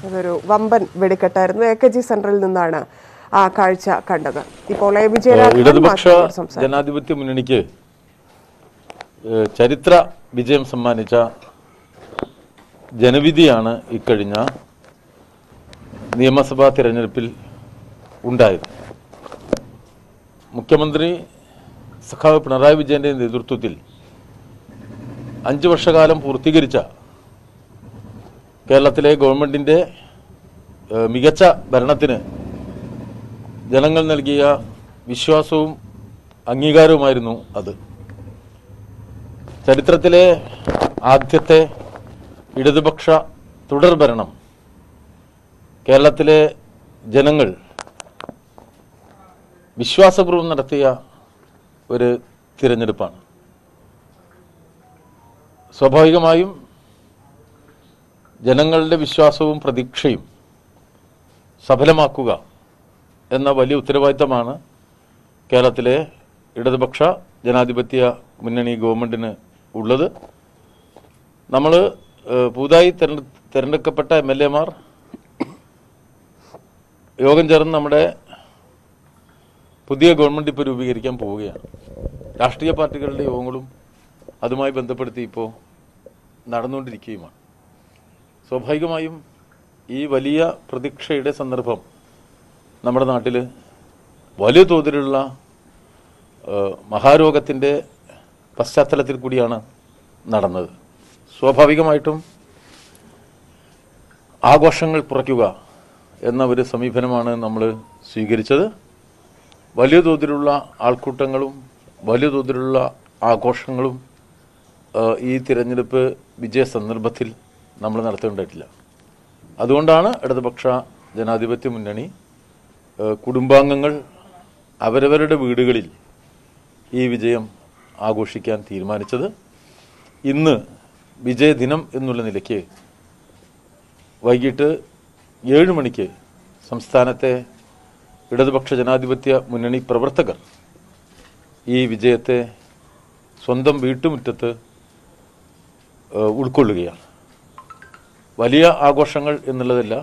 അതൊരു വമ്പൻ വെടിക്കെട്ടായിരുന്നു A K G സെന്ററിൽ നിന്നാണ് ആ കാഴ്ച കണ്ടത് ഇപ്പോൾ എ വിജയരാഘവൻ ഇടതുപക്ഷ മാധ്യമങ്ങളോട് സംസാരിച്ചു ജനാധിപത്യ മുന്നണിക്ക് ഏഹ്, ചരിത്ര വിജയം സമ്മാനിച്ച ജനവിധിയാണ് ഇക്കഴിഞ്ഞ നിയമസഭാ തിരഞ്ഞെടുപ്പിൽ ഉണ്ടായത് മുഖ്യമന്ത്രി സഖാവ് പിണറായി വിജയന്റെ നേതൃത്വത്തിൽ അഞ്ചു വർഷകാലം പൂർത്തീകരിച്ച കേരളത്തിലെ ഗവൺമെന്റിന്റെ ഏഹ്, മികച്ച ഭരണത്തിന് ജനങ്ങൾ നൽകിയ വിശ്വാസവും അംഗീകാരവുമായിരുന്നു അത് ചരിത്രത്തിലെ ആദ്യത്തെ ഇടതുപക്ഷ തുടർഭരണം കേരളത്തിലെ ജനങ്ങൾ വിശ്വാസപൂർവ്വം നടത്തിയ ഒരു തിരഞ്ഞെടുപ്പാണ് സ്വാഭാവികമായും ജനങ്ങളുടെ വിശ്വാസവും പ്രതീക്ഷയും സഫലമാക്കുക എന്ന വലിയ ഉത്തരവാദിത്തമാണ് കേരളത്തിലെ ഇടതുപക്ഷ ജനാധിപത്യ മുന്നണി ഗവൺമെൻറ്റിന് ഉള്ളത് നമ്മൾ പുതുതായി തെരഞ്ഞെ തിരഞ്ഞെടുക്കപ്പെട്ട എം എൽ എമാർ യോഗം ചേർന്ന് നമ്മുടെ പുതിയ ഗവൺമെൻറ് ഇപ്പോൾ രൂപീകരിക്കാൻ പോവുകയാണ് രാഷ്ട്രീയ പാർട്ടികളുടെ യോഗങ്ങളും അതുമായി ബന്ധപ്പെടുത്തി ഇപ്പോൾ നടന്നുകൊണ്ടിരിക്കുകയുമാണ് സ്വാഭാവികമായും ഈ വലിയ പ്രതീക്ഷയുടെ സന്ദർഭം നമ്മുടെ നാട്ടിൽ വലിയ തോതിലുള്ള ഏഹ്, മഹാരോഗത്തിൻ്റെ പശ്ചാത്തലത്തിൽ കൂടിയാണ് നടന്നത് സ്വാഭാവികമായിട്ടും ആഘോഷങ്ങൾ കുറയ്ക്കുക എന്ന ഒരു സമീപനമാണ് നമ്മൾ സ്വീകരിച്ചത് വലിയ തോതിലുള്ള ആൾക്കൂട്ടങ്ങളും വലിയ തോതിലുള്ള ആഘോഷങ്ങളും ഏഹ്, ഈ തിരഞ്ഞെടുപ്പ് വിജയ സന്ദർഭത്തിൽ നമ്മൾ നടത്തേണ്ടതില്ല അതുകൊണ്ടാണ് ഇടതുപക്ഷ ജനാധിപത്യ മുന്നണി ഏഹ്, കുടുംബാംഗങ്ങൾ അവരവരുടെ വീടുകളിൽ ഈ വിജയം ആഘോഷിക്കാൻ തീരുമാനിച്ചത് ഇന്ന് വിജയദിനം എന്നുള്ള നിലയ്ക്ക് വൈകിട്ട് ഏഴ് മണിക്ക് സംസ്ഥാനത്തെ ഇടതുപക്ഷ ജനാധിപത്യ മുന്നണി പ്രവർത്തകർ ഈ വിജയത്തെ സ്വന്തം വീട്ടുമുറ്റത്ത് ഏഹ്, ഉൾക്കൊള്ളുകയാണ് വലിയ ആഘോഷങ്ങൾ എന്നുള്ളതല്ല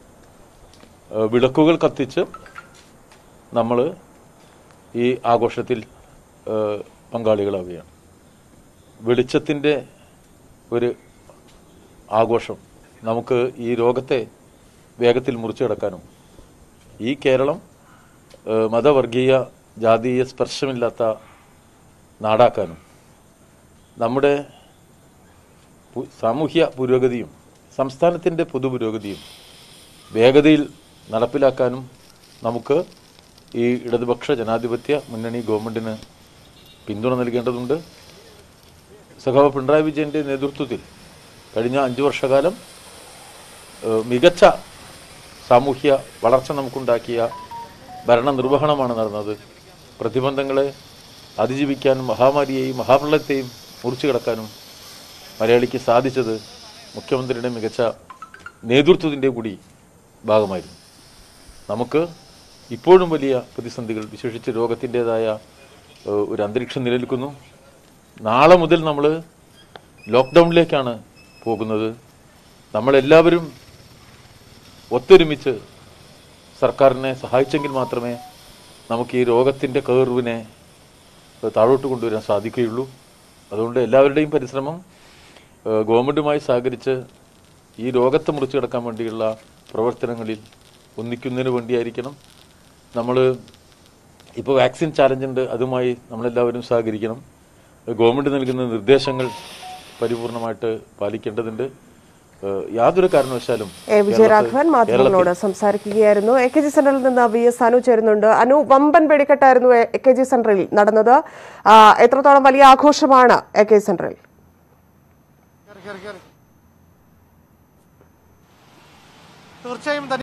ഏഹ്, വിളക്കുകൾ കത്തിച്ച് നമ്മൾ ഈ ആഘോഷത്തിൽ ഏഹ്, പങ്കാളികളാവുകയാണ് വെളിച്ചത്തിൻ്റെ ഒരു ആഘോഷം നമുക്ക് ഈ രോഗത്തെ വേഗത്തിൽ മുറിച്ചു കിടക്കാനും ഈ കേരളം ഏഹ്, മതവർഗീയ ജാതീയ സ്പർശമില്ലാത്ത നാടാക്കാനും നമ്മുടെ പു- സാമൂഹ്യ പുരോഗതിയും സംസ്ഥാനത്തിൻ്റെ പൊതുപുരോഗതിയും വേഗതയിൽ നടപ്പിലാക്കാനും നമുക്ക് ഈ ഇടതുപക്ഷ ജനാധിപത്യ മുന്നണി ഗവൺമെൻറ്റിന് പിന്തുണ നൽകേണ്ടതുണ്ട് സഖാവ് പിണറായി വിജയൻ്റെ നേതൃത്വത്തിൽ കഴിഞ്ഞ അഞ്ച് വർഷക്കാലം ഏഹ്, മികച്ച സാമൂഹ്യ വളർച്ച നമുക്കുണ്ടാക്കിയ ഭരണ നിർവഹണമാണ് നടന്നത് പ്രതിബന്ധങ്ങളെ അതിജീവിക്കാനും മഹാമാരിയെയും മഹാപ്രളയത്തെയും മുറിച്ചു കിടക്കാനും മലയാളിക്ക് സാധിച്ചത് മുഖ്യമന്ത്രിയുടെ മികച്ച നേതൃത്വത്തിൻ്റെ കൂടി ഭാഗമായിരുന്നു നമുക്ക് ഇപ്പോഴും വലിയ പ്രതിസന്ധികൾ വിശേഷിച്ച് രോഗത്തിൻ്റെതായ ഏഹ്, ഒരു അന്തരീക്ഷം നിലനിൽക്കുന്നു നാളെ മുതൽ നമ്മൾ ലോക്ക്ഡൗണിലേക്കാണ് പോകുന്നത് നമ്മളെല്ലാവരും ഒത്തൊരുമിച്ച് സർക്കാരിനെ സഹായിച്ചെങ്കിൽ മാത്രമേ നമുക്ക് ഈ രോഗത്തിൻ്റെ കയറുവിനെ താഴോട്ട് കൊണ്ടുവരാൻ സാധിക്കുകയുള്ളൂ അതുകൊണ്ട് എല്ലാവരുടെയും പരിശ്രമം ഏഹ്, ഗവൺമെൻറ്റുമായി സഹകരിച്ച് ഈ രോഗത്തെ മുറിച്ചു കിടക്കാൻ വേണ്ടിയുള്ള പ്രവർത്തനങ്ങളിൽ ഒന്നിക്കുന്നതിന് വേണ്ടിയായിരിക്കണം നമ്മൾ ഇപ്പോൾ വാക്സിൻ ചാലഞ്ച് ഉണ്ട് അതുമായി നമ്മളെല്ലാവരും സഹകരിക്കണം ഗവൺമെൻറ് നൽകുന്ന നിർദ്ദേശങ്ങൾ പരിപൂർണമായിട്ട് പാലിക്കേണ്ടതുണ്ട് ഏഹ്, യാതൊരു കാരണവശാലും എ വിജയരാഘവൻ കേരളത്തിൽ- മാധ്യമങ്ങളോട് സംസാരിക്കുകയായിരുന്നു എ കെ ജി സെന്ററിൽ നിന്ന് വി എസ് അനു ചേരുന്നുണ്ട് അനു വമ്പൻ വെടിക്കെട്ടായിരുന്നു എ കെ ജി സെന്ററിൽ നടന്നത് ആ, എത്രത്തോളം വലിയ ആഘോഷമാണ് എ കെ ജി സെന്ററിൽ തീർച്ചയായും തന്നെ